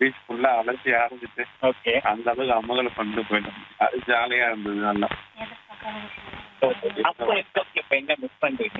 Beach ஃபுல்லா அலசி ஆரம்பிச்சு ஓகே அந்த அளவுக்கு அம்மகளை கொண்டு போயிட்டோம் அது ஜாலியா இருந்தது நல்லா அப்போ இருக்க இப்போ என்ன மிஸ் பண்றீங்க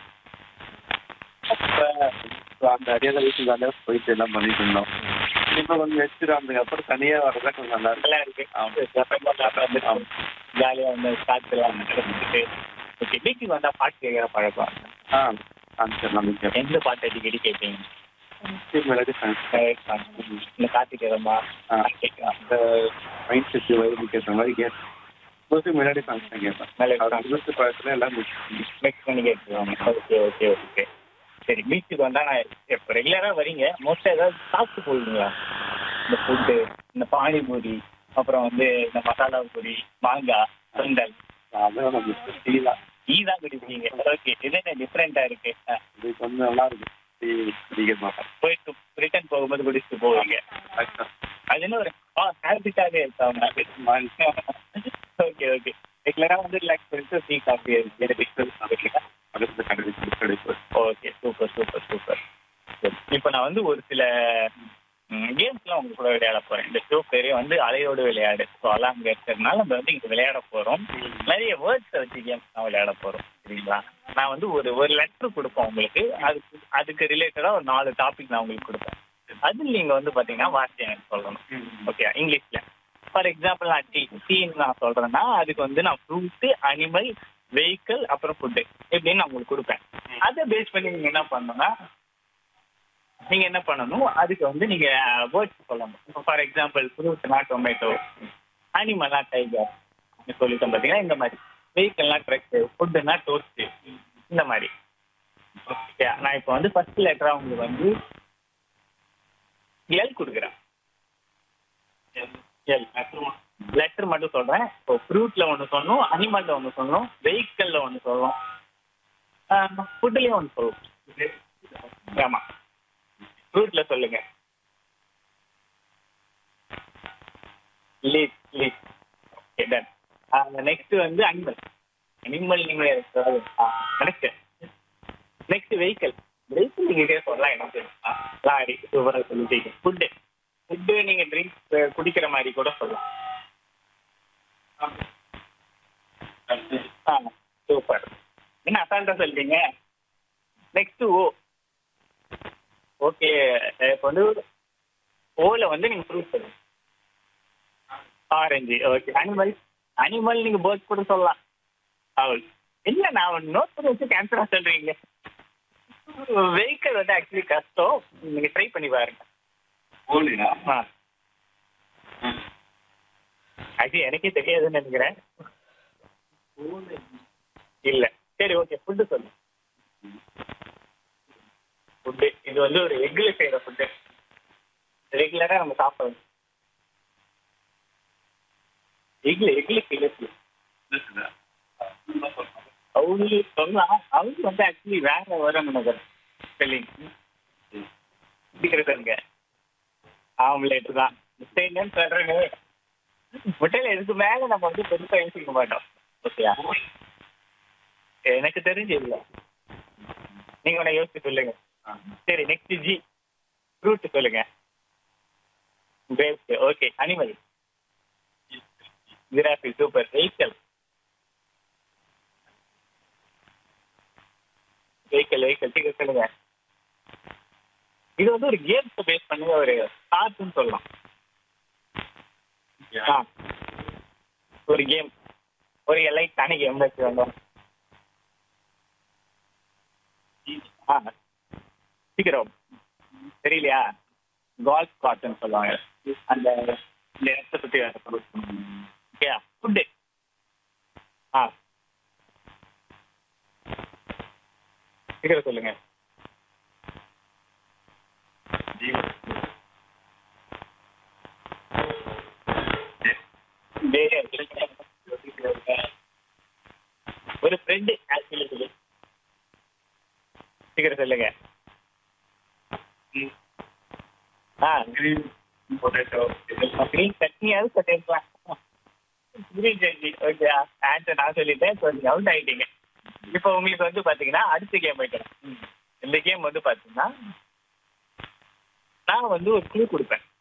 அப்ப அந்த அடியாத வீட்டுக்கு வேலையா போயிட்டு எல்லாம் பண்ணிட்டு இருந்தோம் இப்ப கொஞ்சம் வச்சிருந்ததுக்கு அப்புறம் தனியா வரதா கொஞ்சம் நல்லா இருக்கு நல்லா இருக்கு ஆமா. ஜாலியா வந்து காத்துலாம் நடந்துட்டு ஓகே வீட்டுக்கு வந்தா பாட்டு கேட்கிற பழக்கம் ஆ கான்சர்ட் நம்ம எந்த பாட்டு அடிக்கடி கேட்பீங்க மெலடி இந்த கார்த்திகேயமா ஆ. கேட்கலாம் அந்த மைண்ட் செட் வைபுக்கு ஏற்ற மாதிரி கேட்பேன் மோஸ்ட்லி மெலடி சாங்ஸ் தான் கேட்பேன் Melody அவர் songs. இருபத்தி பழத்துல எல்லாம் மிக்ஸ் பண்ணி மிக்ஸ் பண்ணி கேட்டுருவாங்க ஓகே ஓகே ஓகே சரி பீச்சுக்கு வந்தா நான் இப்போ ரெகுலரா வரீங்க மோஸ்டா ஏதாவது சாப்பிட்டு போவீங்களா இந்த ஃபுட்டு இந்த பானிபூரி அப்புறம் வந்து இந்த மசாலா பூரி மாங்காய் சுண்டல் அதான் நம்ம டீ தான் டீ தான் குடிப்பீங்க ஓகே என்னென்ன டிஃப்ரெண்டா இருக்கு ஆ, இது கொஞ்சம் நல்லா இருக்கும் டீ குடிக்க மாட்டேன் போயிட்டு ரிட்டர்ன் போகும்போது குடிச்சிட்டு போவீங்க அது என்ன ஒரு ஹேபிட்டாகவே இருக்கு அவங்க ஓகே ஓகே ரெகுலரா வந்து ரிலாக்ஸ் பண்ணிட்டு டீ காஃபி எடுத்துக்கிட்டு அடுத்த கடைக்கு கிடைப்பு ஓகே சூப்பர் சூப்பர் சூப்பர் இப்போ நான் வந்து ஒரு சில கேம்ஸ்லாம் உங்க கூட விளையாட போறேன் இந்த ஷோ பேரே வந்து அலையோடு விளையாடு ஸோ அலாம் இருக்கிறதுனால நம்ம வந்து இங்க விளையாட போறோம் நிறைய வேர்ட்ஸை வச்சு கேம்ஸ் தான் விளையாட போறோம் சரிங்களா நான் வந்து ஒரு ஒரு லெட்டர் கொடுப்பேன் உங்களுக்கு அதுக்கு அதுக்கு ரிலேட்டடா ஒரு நாலு டாபிக் நான் உங்களுக்கு கொடுப்பேன் அதில் நீங்க வந்து பாத்தீங்கன்னா வார்த்தை எனக்கு சொல்லணும் ஓகே இங்கிலீஷ்ல ஃபார் எக்ஸாம்பிள் நான் டீ டீன்னு நான் சொல்றேன்னா அதுக்கு வந்து நான் ஃப்ரூட்டு அனிமல் வெஹிக்கிள் அப்புறம் ஃபுட்டு இப்படின்னு நான் உங்களுக்கு கொடுப்பேன் அதை பேஸ் பண்ணி நீங்க என்ன பண்ணணும்னா நீங்க என்ன பண்ணணும் அதுக்கு வந்து நீங்க வேர்ட்ஸ் சொல்லணும் இப்போ ஃபார் எக்ஸாம்பிள் ஃப்ரூட்னா டொமேட்டோ அனிமல்னா டைகர் சொல்லிட்டோம் பார்த்தீங்கன்னா இந்த மாதிரி வெஹிக்கிள்னா ட்ரக் ஃபுட்டுனா டோஸ்ட் இந்த மாதிரி ஓகே நான் இப்போ வந்து ஃபர்ஸ்ட் லெட்டரா உங்களுக்கு வந்து எல் கொடுக்குறேன் எல் லெட்டர் மட்டும் சொல்றேன் இப்போ ஃப்ரூட்ல ஒன்று சொல்லணும் அனிமல்ல ஒன்று சொல்லணும் வெஹிக்கிள்ல ஒன்று சொல்லணும் ஃபுட்லயும் ஒன்று சொல்லணும் ஆமா ஃப்ரூட்ல சொல்லுங்க லீட் லீட் ஓகே டன் நெக்ஸ்ட் வந்து அனிமல் அனிமல் நீங்க நெக்ஸ்ட் நெக்ஸ்ட் வெஹிக்கிள் வெஹிக்கிள் நீங்க இதே சொல்லலாம் எனக்கு ஆ, லாரி சூப்பராக சொல்லிட்டீங்க ஃபுட்டு ஃபுட்டு நீங்க ட்ரிங்க்ஸ் குடிக்கிற மாதிரி கூட சொல்லலாம் ஆ சூப்பர் என்ன அசால்ட்டா சொல்றீங்க நெக்ஸ்ட் ஓ ஓகே இப்போ வந்து ஓல வந்து நீங்க ஃப்ரூட் சொல்லுங்க ஆரஞ்சு ஓகே அனிமல் அனிமல் நீங்க பேர்ட் கூட சொல்லலாம் அவள் இல்ல நான் நோட் பண்ணி வச்சு கேன்சரா சொல்றீங்க வெஹிக்கிள் வந்து ஆக்சுவலி கஷ்டம் நீங்க ட்ரை பண்ணி பாருங்க ஓலியா ஆ ஆக்சுவலி எனக்கே தெரியாதுன்னு நினைக்கிறேன் இல்ல சரி ஓகே ஃபுட்டு சொல்லு ஃபுட்டு இது வந்து ஒரு எக்ல செய்யற ஃபுட்டு ரெகுலரா நம்ம சாப்பிடுறோம் எக்ல எக்ல கிளப்பு அவரு சொல்லலாம் அவரு வந்து ஆக்சுவலி வேற வரும் நினைக்கிறேன் ஸ்பெல்லிங் சீக்கிரத்துங்க ஆம்லேட் தான் முட்டைன்னு சொல்றேன்னு முட்டையில இதுக்கு மேல நம்ம வந்து பெருசா யோசிக்க மாட்டோம் ஓகேயா எனக்கு தெரிஞ்சு இல்ல நீங்க உன யோசிச்சு சொல்லுங்க சரி நெக்ஸ்ட் ஜி ஃப்ரூட் சொல்லுங்க grapes okay animal giraffe super vehicle vehicle vehicle சீக்கிரம் சொல்லுங்க இது வந்து ஒரு கேம்ஸ் பேஸ் பண்ணி ஒரு கார்ட்னு சொல்லலாம் ஆ ஒரு கேம் ஒரு எல்லை தனி கேம் வச்சுக்கோங்க ஆ சீக்கிரம் தெரியலையா கால்ஃப் கார்ட்னு சொல்லுவாங்க அந்த இந்த இடத்த சுற்றி ஓகே ஃபுட்டு ஆ சீக்கிரம் சொல்லுங்க ஒரு ஃப்ரெண்டு ஆக்சுவலி சீக்கிரம் சொல்லுங்க ஆ கிரீன் பொட்டேட்டோ கிரீன் சட்னியாவது சொல்லிருக்கலாம் கிரீன் சட்னி ஓகே ஆன்சர் நான் சொல்லிட்டேன் ஸோ நீங்கள் அவுட் ஆகிட்டீங்க இப்போ உங்களுக்கு வந்து பார்த்தீங்கன்னா அடுத்த கேம் வைக்கிறேன் இந்த கேம் வந்து பார்த்தீங்கன்னா நான் வந்து ஒரு க்ளூ கொடுப்பேன்